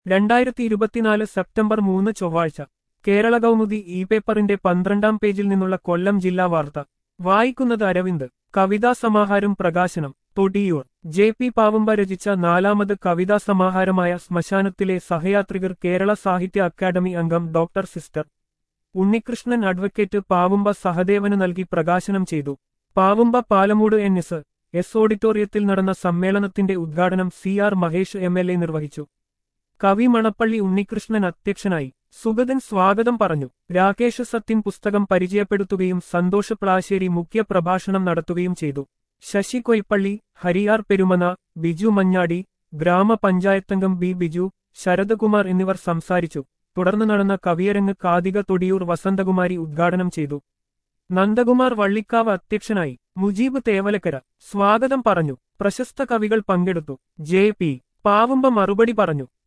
രണ്ടായിരത്തി ഇരുപത്തിനാല് സെപ്റ്റംബർ മൂന്ന് ചൊവ്വാഴ്ച കേരള കൗമുദി ഇ പേപ്പറിന്റെ പന്ത്രണ്ടാം പേജിൽ നിന്നുള്ള കൊല്ലം ജില്ലാ വാർത്ത വായിക്കുന്നത് അരവിന്ദ് കവിതാ സമാഹാരം പ്രകാശനം തൊടിയൂർ ജെ പി പാവമ്പ രചിച്ച നാലാമത് കവിതാ സമാഹാരമായ ശ്മശാനത്തിലെ സഹയാത്രികർ കേരള സാഹിത്യ അക്കാദമി അംഗം doctor sister Unnikrishnan advocate Pavumba സഹദേവന് നൽകി പ്രകാശനം ചെയ്തു Pavumba Palamoodu N S S ഓഡിറ്റോറിയത്തിൽ നടന്ന സമ്മേളനത്തിന്റെ ഉദ്ഘാടനം C R Mahesh M L A നിർവഹിച്ചു കവി മണപ്പള്ളി ഉണ്ണികൃഷ്ണൻ അധ്യക്ഷനായി സുഗതൻ സ്വാഗതം പറഞ്ഞു രാകേഷ് സത്യൻ പുസ്തകം പരിചയപ്പെടുത്തുകയും സന്തോഷ് പ്ലാശ്ശേരി മുഖ്യ പ്രഭാഷണം നടത്തുകയും ചെയ്തു ശശി കൊയ്പ്പള്ളി ഹരിയാർ പെരുമന ബിജു മഞ്ഞാടി ഗ്രാമപഞ്ചായത്തംഗം ബി ബിജു ശരദകുമാർ എന്നിവർ സംസാരിച്ചു തുടർന്ന് നടന്ന കവിയരങ്ങ് കാതിക തൊടിയൂർ വസന്തകുമാരി ഉദ്ഘാടനം ചെയ്തു നന്ദകുമാർ വള്ളിക്കാവ് അധ്യക്ഷനായി മുജീബ് തേവലക്കര സ്വാഗതം പറഞ്ഞു പ്രശസ്ത കവികൾ പങ്കെടുത്തു ജെ പി പാവുമ്പ മറുപടി പറഞ്ഞു